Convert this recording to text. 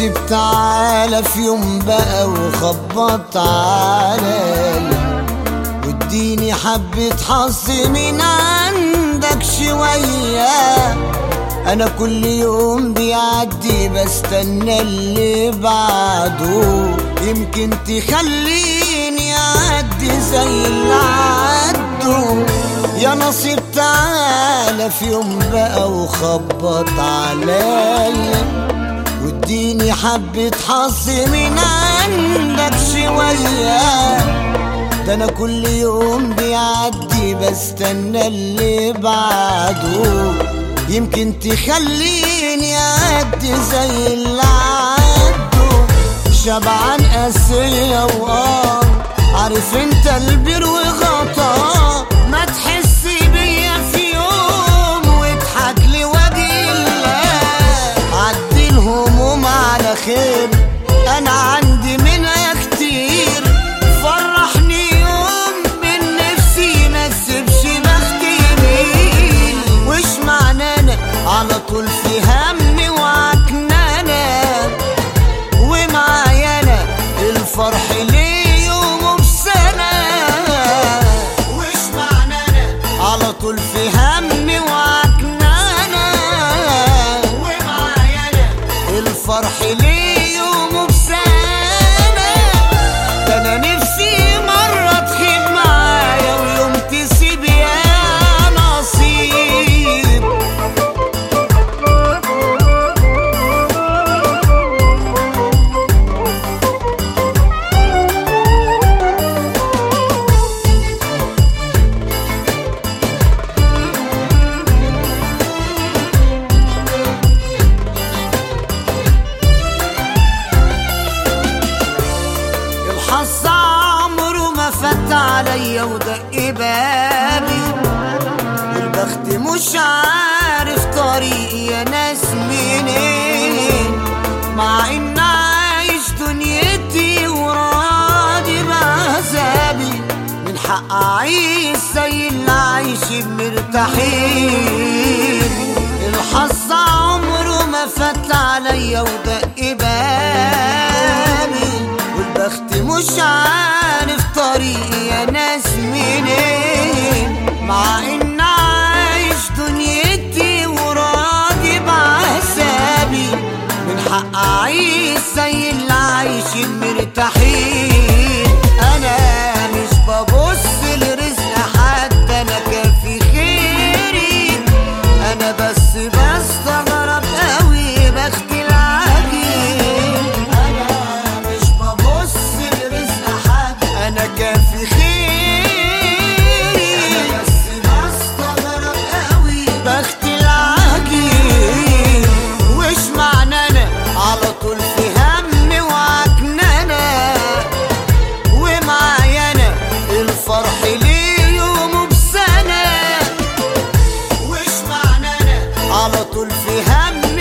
نصيب تعالى في يوم بقى وخبط عليا واديني حبة حظ من عندك شوية أنا كل يوم بيعدي بستنى اللي بعده يمكن تخليني أعدي زي اللي عدوا يا نصيب تعالى في يوم بقى وخبط عليا واديني حبة حظ من عندك شوية ده انا كل يوم بيعدي بستنى اللي بعده يمكن تخليني اعدي زي اللي عدوا شبعان قاسية واه عارف انت البير وغطا ما تحس بيا في يوم واضحك لوجه الله عدي الهموم على خير انا عندي منها كتير فرحني يوم من نفسي ما تسيبش بختي يمين وش معنى انا على طول في همي وعكنانة ومعايا انا الفرح ليه يوم بسنة وش معنى انا على طول في همي وعكنانة ومعايا انا الفرح ليه يوم بسنة ده انا نفسي مرة تخيب معايا ويوم تسيب يا نصيب الحظ عمره ما فات عليا ودق بابي والبخت مش عارف طريقي يا ناس منين مع ان عايش دنيتي وراضي بعذابي من حق اعيش زي اللي عايشين مرتاحين الحظ عمره ما فات عليا ودق بابي والبخت مش عارف طريقي يا ناس منين مع ان عايش دنيتي وراضي بعذابي من حق اعيش زي اللي عايشين مرتاحين انا مش ببص لرزق حد انا كافي خيري انا بس بستغرب قوي بختي العجيب انا مش ببص لرزق حد انا كافي خيري انا بس بستغرب قوي بختي العجيب وش معنى انا على طول في همي وعكنانة ومعايا انا الفرح ليه يوم بسنة وش معنى انا على طول في همي